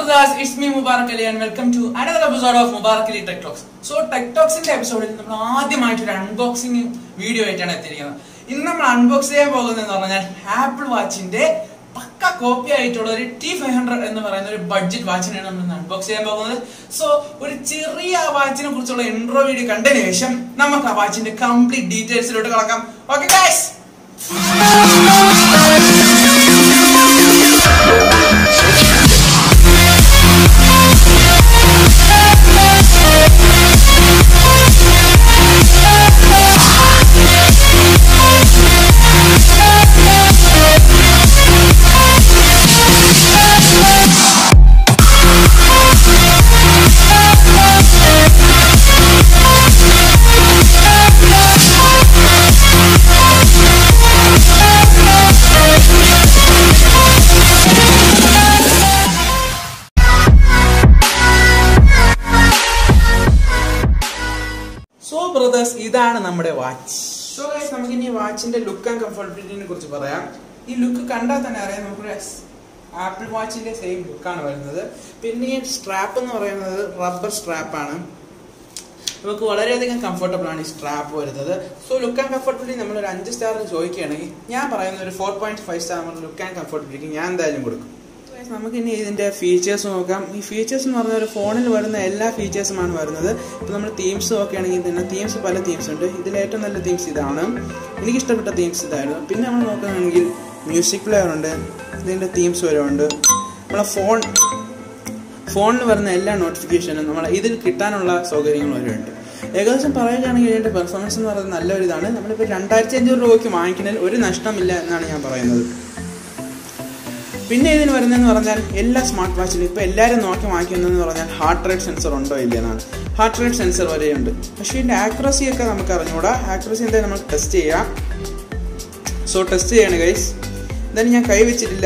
brothers, it's me Mubarak Ali and welcome to another episode of Mubarak Ali Tech Talks. So Tech Talksന്റെ എപ്പിസോഡിൽ നമ്മൾ ആദ്യമായിട്ട് ഒരു unboxing video ആയിട്ടാണ് എത്തിയിരിക്കുന്നത് ഇന്ന് നമ്മൾ അൺബോക്സ് ചെയ്യാൻ പോകുന്നതെന്ന് പറഞ്ഞാൽ ആപ്പിൾ വാച്ചിന്റെ പക്ക കോപ്പി ആയിട്ടുള്ള ഒരു ടി ഫൈവ് ഹൺഡ്രഡ് എന്ന് പറയുന്ന ഒരു ബഡ്ജറ്റ് വാച്ചിനാണ് നമ്മൾ ഇന്ന് അൺബോക്സ് ചെയ്യാൻ പോകുന്നത് സോ ഒരു ചെറിയ ആ വാച്ചിനെ കുറിച്ചുള്ള ഇൻട്രോ വീഡിയോ കണ്ടതിന് ശേഷം നമുക്ക് ആ വാച്ചിന്റെ കംപ്ലീറ്റ് ഡീറ്റെയിൽസിലോട്ട് കിടക്കാം ഓക്കെ ഗൈസ് സോ ബ്രദേഴ്സ് ഇതാണ് നമ്മുടെ വാച്ച് സോ ഗൈസ് നമുക്ക് ഇനി വാച്ചിന്റെ ലുക്ക് ആൻഡ് കംഫർട്ടബിലിറ്റിനെ കുറിച്ച് പറയാം ഈ ലുക്ക് കണ്ടാൽ തന്നെ അറിയാം നമുക്ക് ആപ്പിൾ വാച്ചിന്റെ സെയിം ലുക്കാണ് വരുന്നത് പിന്നെ ഈ സ്ട്രാപ്പ് എന്ന് പറയുന്നത് റബ്ബർ സ്ട്രാപ്പാണ് നമുക്ക് വളരെയധികം കംഫർട്ടബിൾ ആണ് ഈ സ്ട്രാപ്പ് വരുന്നത് സോ ലുക്ക് ആൻഡ് കംഫർട്ടബിലിറ്റി നമ്മൾ ഒരു അഞ്ച് സ്റ്റാർ ചോദിക്കുകയാണെങ്കിൽ ഞാൻ പറയുന്ന ഒരു ഫോർ പോയിന്റ് ഫൈവ് സ്റ്റാർ നമ്മൾ ലുക്ക് ആൻഡ് കംഫർട്ടബിലിറ്റി ഞാൻ എന്തായാലും കൊടുക്കും നമുക്ക് ഇനി ഇതിന്റെ ഫീച്ചേഴ്സ് നോക്കാം ഈ ഫീച്ചേഴ്സ് എന്ന് പറഞ്ഞാൽ ഒരു ഫോണിൽ വരുന്ന എല്ലാ ഫീച്ചേഴ്സുമാണ് വരുന്നത് ഇപ്പോൾ നമ്മൾ തീംസ് നോക്കുകയാണെങ്കിൽ തന്നെ തീംസ് പല തീംസ് ഉണ്ട് ഇതിൽ ഏറ്റവും നല്ല തീംസ് ഇതാണ് എനിക്ക് ഇഷ്ടപ്പെട്ട തീംസ് ഇതായിരുന്നു പിന്നെ നമ്മൾ നോക്കുകയാണെങ്കിൽ മ്യൂസിക് പ്ലെയർ ഉണ്ട് ഇതിൻ്റെ തീംസ് വരുന്നുണ്ട് നമ്മളെ ഫോൺ ഫോണിൽ വരുന്ന എല്ലാ നോട്ടിഫിക്കേഷനും നമ്മൾ ഇതിൽ കിട്ടാനുള്ള സൗകര്യങ്ങൾ വരെയുണ്ട് ഏകദേശം പറയുകയാണെങ്കിൽ ഇതിൻ്റെ പെർഫോമൻസ് എന്ന് പറയുന്നത് നല്ലൊരു ഇതാണ് നമ്മളിപ്പോൾ രണ്ടായിരത്തി അഞ്ഞൂറ് രൂപയ്ക്ക് വാങ്ങിക്കുന്നതിൽ ഒരു നഷ്ടമില്ല എന്നാണ് ഞാൻ പറയുന്നത് പിന്നെ ഇതിന് വരുന്നതെന്ന് പറഞ്ഞാൽ എല്ലാ സ്മാർട്ട് വാച്ചിലും ഇപ്പോൾ എല്ലാവരും നോക്കി വാങ്ങിക്കുന്നതെന്ന് പറഞ്ഞാൽ ഹാർട്ട് റേറ്റ് സെൻസർ ഉണ്ടോ ഇല്ല എന്നാണ് ഹാർട്ട് റേറ്റ് സെൻസർ വരെയുണ്ട് പക്ഷേ ഇതിൻ്റെ ആക്യുറസി ഒക്കെ നമുക്ക് അറിഞ്ഞുകൂടാ ആക്യുറസി എന്തായാലും നമുക്ക് ടെസ്റ്റ് ചെയ്യാം സോ ടെസ്റ്റ് ചെയ്യാണ് ഗൈസ് എന്തായാലും ഞാൻ കൈ വെച്ചിട്ടില്ല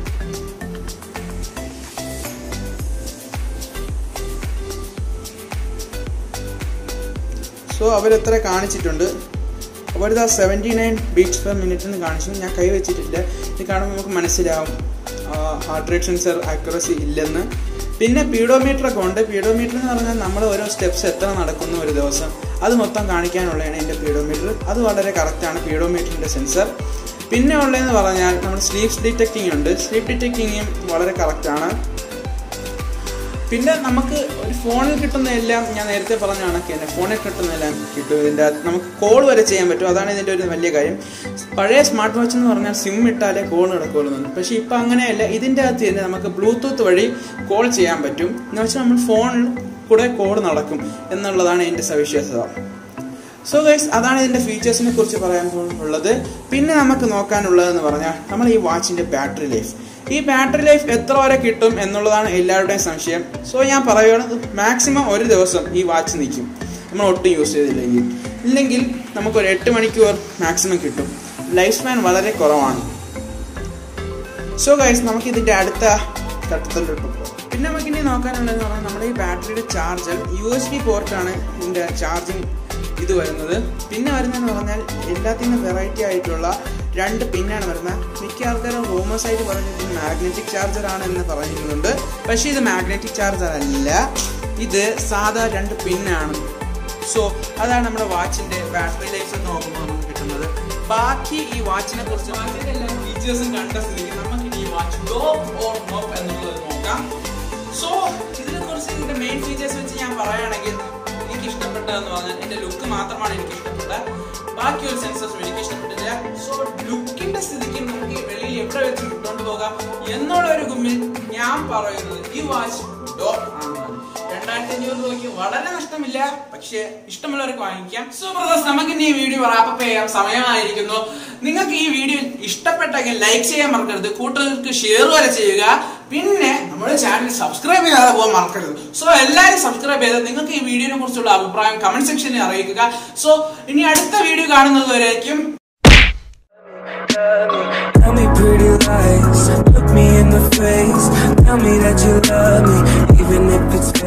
സോ അവരെത്ര കാണിച്ചിട്ടുണ്ട് അവരിത് ആ seventy nine beats per minute എന്ന് കാണിച്ചു ഞാൻ കൈ വെച്ചിട്ടില്ല ഇത് കാണുമ്പോൾ നമുക്ക് മനസ്സിലാവും ഹാർട്ട് റേറ്റ് സെൻസർ ആക്യുറസി ഇല്ലെന്ന് പിന്നെ പീഡോമീറ്റർ ഒക്കെ ഉണ്ട് പീഡോമീറ്റർ എന്ന് പറഞ്ഞാൽ നമ്മൾ ഓരോ സ്റ്റെപ്സ് എത്ര നടക്കുന്നു ഒരു ദിവസം അത് മൊത്തം കാണിക്കാനുള്ളതാണ് എൻ്റെ പീഡോമീറ്റർ അത് വളരെ കറക്റ്റാണ് പീഡോമീറ്ററിൻ്റെ സെൻസർ പിന്നെ ഉള്ളതെന്ന് പറഞ്ഞാൽ നമ്മൾ സ്ലീപ്പ് ഡിറ്റക്റ്റിംഗ് ഉണ്ട് സ്ലീപ്പ് ഡിറ്റക്റ്റിംഗും വളരെ കറക്റ്റാണ് പിന്നെ നമുക്ക് ഒരു ഫോണിൽ കിട്ടുന്ന എല്ലാം ഞാൻ നേരത്തെ പറഞ്ഞ കണക്ക് തന്നെ ഫോണിൽ കിട്ടുന്ന എല്ലാം കിട്ടും ഇതിൻ്റെ അകത്ത് നമുക്ക് കോൾ വരെ ചെയ്യാൻ പറ്റും അതാണ് ഇതിൻ്റെ ഒരു വലിയ കാര്യം പഴയ സ്മാർട്ട് വാച്ച് എന്ന് പറഞ്ഞാൽ സിം ഇട്ടാലേ കോൾ നടക്കുള്ളൂ പക്ഷേ ഇപ്പം അങ്ങനെയല്ല ഇതിൻ്റെ അകത്ത് തന്നെ നമുക്ക് ബ്ലൂടൂത്ത് വഴി കോൾ ചെയ്യാൻ പറ്റും എന്ന് വെച്ചാൽ നമ്മൾ ഫോണിൽ കൂടെ കോൾ നടക്കും എന്നുള്ളതാണ് ഇതിൻ്റെ സവിശേഷത സോ ഗൈസ് അതാണ് ഇതിന്റെ ഫീച്ചേഴ്സിനെ കുറിച്ച് പറയാൻ ഉള്ളത് പിന്നെ നമുക്ക് നോക്കാനുള്ളതെന്ന് പറഞ്ഞാൽ നമ്മൾ ഈ വാച്ചിന്റെ ബാറ്ററി ലൈഫ് ഈ ബാറ്ററി ലൈഫ് എത്ര വരെ കിട്ടും എന്നുള്ളതാണ് എല്ലാവരുടെയും സംശയം സോ ഞാൻ പറയുകയാണ് മാക്സിമം ഒരു ദിവസം ഈ വാച്ച് നിൽക്കും നമ്മൾ ഒട്ടും യൂസ് ചെയ്തില്ലെങ്കിൽ ഇല്ലെങ്കിൽ നമുക്കൊരു എട്ട് മണിക്കൂർ മാക്സിമം കിട്ടും ലൈഫ് സ്പാൻ വളരെ കുറവാണ് സോ ഗൈസ് നമുക്ക് ഇതിന്റെ അടുത്ത ഘട്ടത്തിലോട്ട് പോകാം പിന്നെ നമുക്ക് ഇനി നോക്കാനുള്ളതെന്ന് പറഞ്ഞാൽ നമ്മുടെ ഈ ബാറ്ററിയുടെ ചാർജർ യു എസ് ബി പോർട്ടാണ് ഇതിന്റെ ചാർജിങ് ഇത് വരുന്നത് പിന്നെ വരുന്നതെന്ന് പറഞ്ഞാൽ എല്ലാത്തിനും വെറൈറ്റി ആയിട്ടുള്ള രണ്ട് പിന്നാണ് വരുന്നത് മിക്ക ആൾക്കാരും റൂമേഴ്സ് ആയിട്ട് പറഞ്ഞത് മാഗ്നറ്റിക് ചാർജർ ആണ് എന്ന് പറയുന്നുണ്ട് പക്ഷേ ഇത് മാഗ്നറ്റിക് ചാർജർ അല്ല ഇത് സാധാ രണ്ട് പിന്നാണ് സോ അതാണ് നമ്മുടെ വാച്ചിന്റെ ബാറ്ററി ലൈഫ് നോക്കുമ്പോൾ നമുക്ക് കിട്ടുന്നത് ബാക്കി ഈ വാച്ചിനെ കുറിച്ച് ബാക്കിയുടെ എല്ലാ ഫീച്ചേഴ്സും കണ്ട സ്ഥിതിക്ക് നമുക്ക് ഈ വാച്ച് ഡോപ്പ് ഓർ നോപ്പ് എന്നുള്ളത് നോക്കാം സോ ഇതിനെ കുറിച്ച് ഇതിന്റെ മെയിൻ ഫീച്ചേഴ്സ് വെച്ച് ഞാൻ പറയുകയാണെങ്കിൽ എനിക്ക് ഇഷ്ടപ്പെട്ടതെന്ന് പറഞ്ഞാൽ എന്റെ ലുക്ക് മാത്രമാണ് എനിക്ക് ഇഷ്ടപ്പെട്ടത് ബാക്കി ഒരു സെൻസേഴ്സും എനിക്ക് ഇഷ്ടപ്പെട്ടില്ല സോ ലുക്കിന്റെ സ്ഥിതിക്ക് നമുക്ക് വെളിയിൽ എവിടെ വെച്ച് ഇട്ടുകൊണ്ട് പോകാം എന്നുള്ള ഒരു ഗുമ്മിൽ ഞാൻ പറയുന്നത് ഈ വാച്ച് ഡോപ്പ് ആണെന്നാണ് രണ്ടായിരത്തി അഞ്ഞൂറ് രൂപയ്ക്ക് വളരെ നഷ്ടമില്ല പക്ഷേ ഇഷ്ടമുള്ളവർക്ക് വാങ്ങിക്കാം സോ ബ്രദേഴ്സ് നമുക്ക് ഇനി ഈ വീഡിയോ റാപ്പപ്പ് ചെയ്യാൻ സമയമായിരിക്കുന്നു നിങ്ങൾക്ക് ഈ വീഡിയോ ഇഷ്ടപ്പെട്ടെങ്കിൽ ലൈക്ക് ചെയ്യാൻ മറക്കരുത് കൂട്ടുകാർക്ക് ഷെയർ വരെ ചെയ്യുക പിന്നെ നമ്മുടെ ചാനൽ സബ്സ്ക്രൈബ് ചെയ്യാതെ പോകാൻ മറക്കരുത് സോ എല്ലാവരും സബ്സ്ക്രൈബ് ചെയ്ത് നിങ്ങൾക്ക് ഈ വീഡിയോനെ കുറിച്ചുള്ള അഭിപ്രായം കമന്റ് സെക്ഷനിൽ അറിയിക്കുക സോ ഇനി അടുത്ത വീഡിയോ കാണുന്നത് വരേക്കും Tell me pretty lies, look me in the face. Tell me that you love me, even if it's fake.